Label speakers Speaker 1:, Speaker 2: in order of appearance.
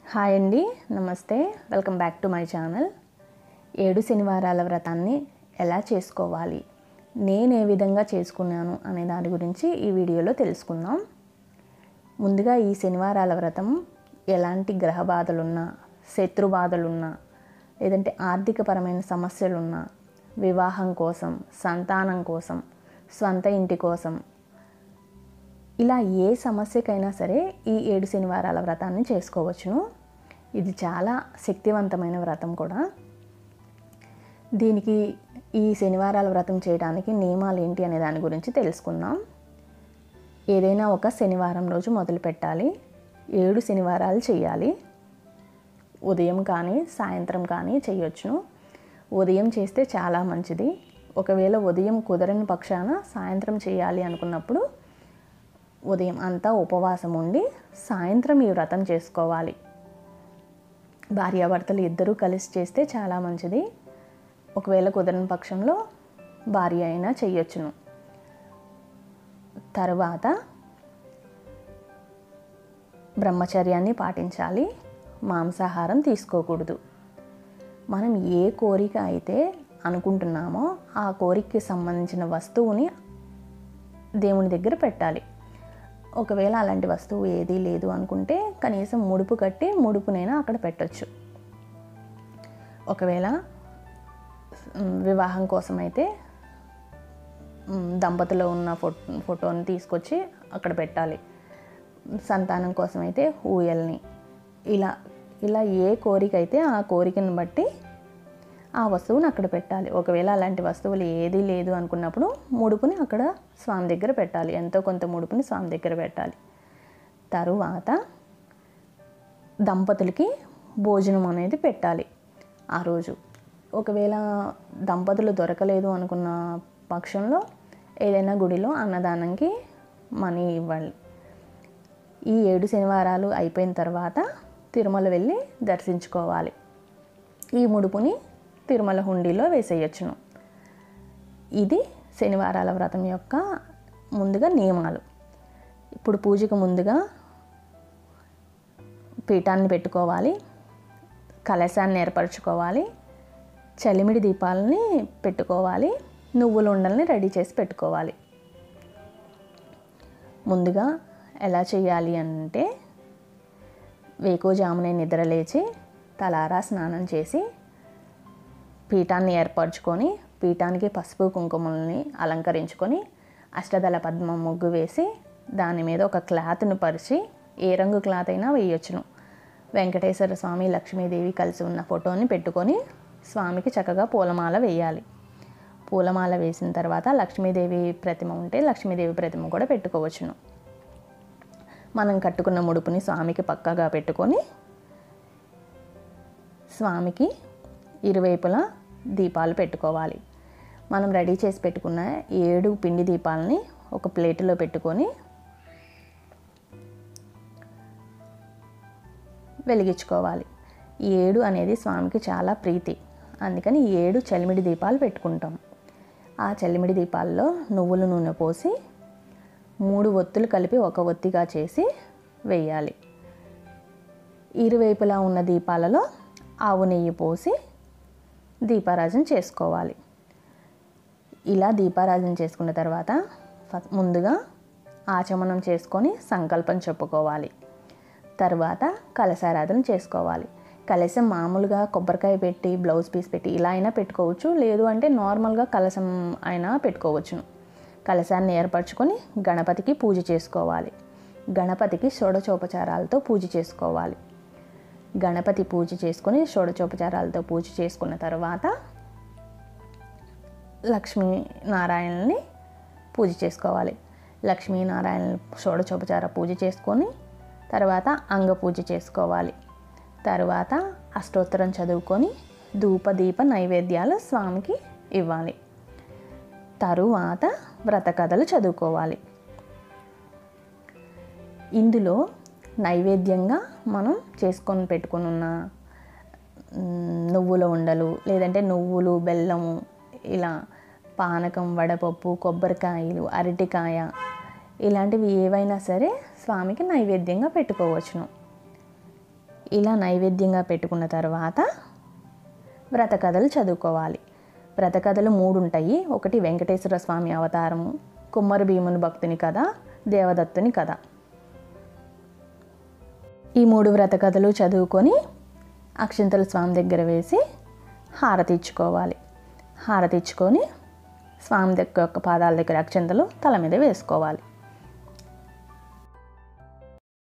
Speaker 1: hi అండి నమస్తే welcome back to my channel ఏడు శనివారాల వ్రతాన్ని ఎలా చేసుకోవాలి నేను ఏ విధంగా చేసుకున్నాను అనే దాని గురించి ఈ వీడియోలో తెలుసుకుందాం ముందుగా ఈ శనివారాల వ్రతం ఎలాంటి గ్రహ బాధలున్నా శత్రు బాధలున్నా లేదంటే ఆర్థికపరమైన సమస్యలున్నా వివాహం కోసం సంతానం కోసం స్వంత ఇంటి కోసం ఇలా ఏ సమస్యకైనా సరే ఈ ఏడు శనివారాల వ్రతాన్ని చేసుకోవచ్చును ఇది చాలా శక్తివంతమైన వ్రతం కూడా దీనికి ఈ శనివారాల వ్రతం చేయడానికి నియమాలు ఏంటి అనే దాని గురించి తెలుసుకుందాం ఏదైనా ఒక శనివారం రోజు మొదలు పెట్టాలి ఏడు శనివారాలు చేయాలి ఉదయం కానీ సాయంత్రం కానీ చేయొచ్చును ఉదయం చేస్తే చాలా మంచిది ఒకవేళ ఉదయం కుదరని పక్షాన సాయంత్రం చేయాలి అనుకున్నప్పుడు ఉదయం అంతా ఉపవాసం ఉండి సాయంత్రం ఈ వ్రతం చేసుకోవాలి భార్యాభర్తలు ఇద్దరూ కలిసి చేస్తే చాలా మంచిది ఒకవేళ కుదరని పక్షంలో భార్య అయినా చెయ్యొచ్చును తర్వాత బ్రహ్మచర్యాన్ని పాటించాలి మాంసాహారం తీసుకోకూడదు మనం ఏ కోరిక అయితే అనుకుంటున్నామో ఆ కోరికకి సంబంధించిన వస్తువుని దేవుని దగ్గర పెట్టాలి ఒకవేళ అలాంటి వస్తువు ఏదీ లేదు అనుకుంటే కనీసం ముడుపు కట్టి ముడుపునైనా అక్కడ పెట్టొచ్చు ఒకవేళ మ్, వివాహం కోసం అయితే మ్, దంపతులు ఉన్న ఫోటో ఫోటోని తీసుకొచ్చి అక్కడ పెట్టాలి సంతానం కోసం అయితే ఊయల్ని ఇలా ఇలా ఏ కోరిక అయితే ఆ కోరికను బట్టి ఆ వస్తువుని అక్కడ పెట్టాలి ఒకవేళ అలాంటి వస్తువులు ఏదీ లేదు అనుకున్నప్పుడు ముడుపుని అక్కడ స్వామి దగ్గర పెట్టాలి ఎంతో కొంత ముడుపుని స్వామి దగ్గర పెట్టాలి తరువాత దంపతులకి భోజనం అనేది పెట్టాలి ఆ రోజు ఒకవేళ దంపతులు దొరకలేదు అనుకున్న పక్షంలో ఏదైనా గుడిలో అన్నదానంకి మనీ ఇవ్వాలి ఈ ఏడు శనివారాలు అయిపోయిన తర్వాత తిరుమల వెళ్ళి దర్శించుకోవాలి ఈ ముడుపుని తిరుమల హుండీలో వేసేయచ్చును ఇది శనివారాల వ్రతం యొక్క ముందుగా నియమాలు ఇప్పుడు పూజకు ముందుగా పీఠాన్ని పెట్టుకోవాలి కలశాన్ని ఏర్పరచుకోవాలి చలిమిడి దీపాలని పెట్టుకోవాలి నువ్వుల ఉండల్ని రెడీ చేసి పెట్టుకోవాలి ముందుగా ఎలా చేయాలి అంటే వేకోజామునే నిద్ర లేచి తలారా స్నానం చేసి పీఠాన్ని ఏర్పరచుకొని పీఠానికి పసుపు కుంకుమల్ని అలంకరించుకొని అష్టదళ పద్మ ముగ్గు వేసి దాని మీద ఒక క్లాత్ను పరిచి ఏ రంగు క్లాత్ అయినా వేయొచ్చును వెంకటేశ్వర స్వామి లక్ష్మీదేవి కలిసి ఉన్న ఫోటోని పెట్టుకొని స్వామికి చక్కగా పూలమాల వేయాలి పూలమాల వేసిన తర్వాత లక్ష్మీదేవి ప్రతిమ ఉంటే లక్ష్మీదేవి ప్రతిమ కూడా పెట్టుకోవచ్చును మనం కట్టుకున్న ముడుపుని స్వామికి పక్కగా పెట్టుకొని స్వామికి ఇరువైపులా దీపాలు పెట్టుకోవాలి మనం రెడీ చేసి పెట్టుకున్న ఏడు పిండి దీపాలని ఒక ప్లేటులో పెట్టుకొని వెలిగించుకోవాలి ఈ ఏడు అనేది స్వామికి చాలా ప్రీతి అందుకని ఈ ఏడు చలిమిడి దీపాలు పెట్టుకుంటాం ఆ చలిమిడి దీపాల్లో నువ్వుల నూనె పోసి మూడు ఒత్తులు కలిపి ఒక ఒత్తిగా చేసి వేయాలి ఇరువైపులా ఉన్న దీపాలలో ఆవు నెయ్యి పోసి దీపారాజన చేసుకోవాలి ఇలా దీపారాజన చేసుకున్న తర్వాత ఫ- ముందుగా ఆచమనం చేసుకొని సంకల్పం చెప్పుకోవాలి తర్వాత కలశారాధన చేసుకోవాలి కలశం మామూలుగా కొబ్బరికాయ పెట్టి బ్లౌజ్ పీస్ పెట్టి ఇలా అయినా పెట్టుకోవచ్చు లేదు అంటే నార్మల్గా కలశం అయినా పెట్టుకోవచ్చును కలశాన్ని ఏర్పరచుకొని గణపతికి పూజ చేసుకోవాలి గణపతికి షోడచోపచారాలతో పూజ చేసుకోవాలి గణపతి పూజ చేసుకొని షోడచోపచారాలతో పూజ చేసుకున్న తర్వాత లక్ష్మీనారాయణని పూజ చేసుకోవాలి లక్ష్మీనారాయణ షోడచోపచార పూజ చేసుకొని తర్వాత అంగ పూజ చేసుకోవాలి తర్వాత అష్టోత్తరం చదువుకొని ధూప దీప నైవేద్యాలు స్వామికి ఇవ్వాలి తరువాత వ్రత కథలు చదువుకోవాలి ఇందులో నైవేద్యంగా మనం చేసుకొని పెట్టుకొని ఉన్న మ్, నువ్వుల ఉండలు లేదంటే నువ్వులు బెల్లము ఇలా పానకం వడపప్పు కొబ్బరికాయలు అరటికాయ ఇలాంటివి ఏవైనా సరే స్వామికి నైవేద్యంగా పెట్టుకోవచ్చును ఇలా నైవేద్యంగా పెట్టుకున్న తర్వాత వ్రత కథలు చదువుకోవాలి వ్రత కథలు మూడు ఉంటాయి ఒకటి వెంకటేశ్వర స్వామి అవతారము కుమ్మరి భీముని భక్తుని కథ దేవదత్తుని కథ ఈ మూడు వ్రత కథలు చదువుకొని అక్షింతలు స్వామి దగ్గర వేసి హారతి ఇచ్చుకోవాలి హారతి ఇచ్చుకొని స్వామి దగ్గర యొక్క పాదాల దగ్గర అక్షింతలు తల మీద వేసుకోవాలి